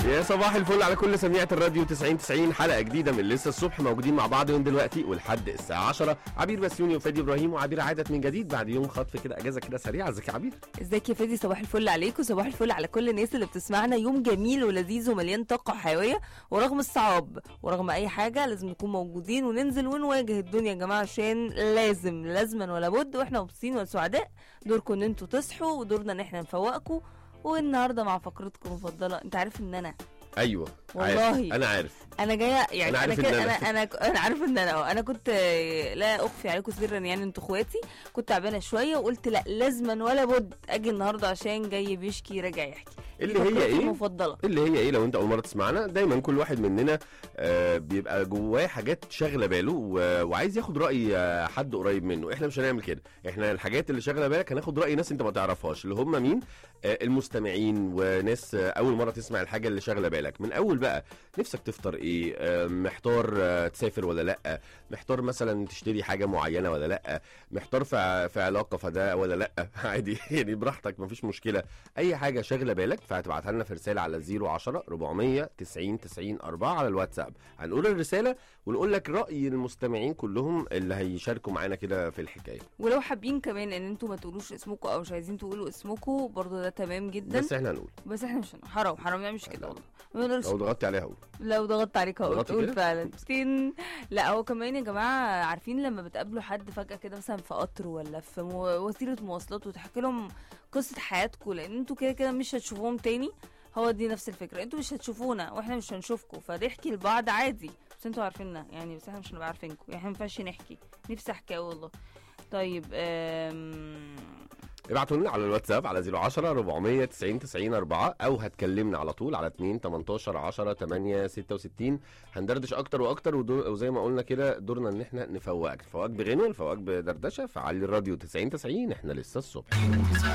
يا صباح الفل على كل سميعة الراديو 90 90 حلقة جديدة من لسه الصبح موجودين مع بعض من دلوقتي ولحد الساعة 10 عبير بسيوني وفادي ابراهيم وعبير عادت من جديد بعد يوم خطف كده اجازة كده سريعة ازيك يا عبير؟ ازيك يا فادي صباح الفل عليك وصباح الفل على كل الناس اللي بتسمعنا يوم جميل ولذيذ ومليان طاقة حيوية ورغم الصعاب ورغم أي حاجة لازم نكون موجودين وننزل ونواجه الدنيا يا جماعة عشان لازم لازما ولا بد واحنا مبسوطين وسعداء دوركم ان انتوا تصحوا ودورنا ان احنا نفوقكم والنهارده مع فقرتكم المفضلة انت عارف ان انا ايوه والله. عارف. انا عارف انا جايه يعني أنا انا عارف كده إن انا أنا. انا انا عارف ان انا اه انا كنت آه، لا اخفي عليكم سرا يعني انتوا اخواتي كنت تعبانه شويه وقلت لا لازما ولا بد اجي النهارده عشان جاي بيشكي راجع يحكي اللي دي هي فقرتي ايه؟ المفضله اللي هي ايه لو انت اول مره تسمعنا دايما كل واحد مننا آه بيبقى جواه حاجات شاغله باله و- وعايز ياخد راي آه، حد قريب منه احنا مش هنعمل كده احنا الحاجات اللي شاغله بالك هناخد راي ناس انت ما تعرفهاش اللي هم مين آه المستمعين وناس آه اول مره تسمع الحاجه اللي شاغله بالك من اول بقى نفسك تفطر ايه آه محتار آه تسافر ولا لا محتار مثلا تشتري حاجه معينه ولا لا محتار في ع- في علاقه فده ولا لا عادي يعني براحتك مفيش مشكله اي حاجه شاغله بالك فهتبعتها لنا في رساله على 010 490 90 4 على الواتساب هنقول الرساله ونقول لك راي المستمعين كلهم اللي هيشاركوا معانا كده في الحكايه ولو حابين كمان ان انتوا ما تقولوش اسمكم او مش عايزين تقولوا اسمكم برضو ده تمام جدا بس احنا هنقول بس احنا مش هن- حرام حرام ما نعملش كده لا. والله ما نقدرش لو ضغطت عليها هقول لو ضغطت عليك هقول ضغطتي قول كده؟ فعلا تين لا هو كمان يا جماعه عارفين لما بتقابلوا حد فجاه كده مثلا في قطر ولا في مو... وسيله مواصلات وتحكي لهم قصه حياتكم لان انتوا كده كده مش هتشوفوهم تاني هو دي نفس الفكره انتوا مش هتشوفونا واحنا مش هنشوفكم فنحكي لبعض عادي بس انتوا عارفيننا يعني بس احنا مش هنبقى عارفينكم يعني احنا ما ينفعش نحكي نفسي احكي أوي والله طيب أم... ابعتوا لنا على الواتساب على 010 490 90 4 او هتكلمنا على طول على 2 18 10 8 66 هندردش اكتر واكتر ودور وزي ما قلنا كده دورنا ان احنا نفوقك نفوقك بغنى نفوقك بدردشه فعلي الراديو 90 90 احنا لسه الصبح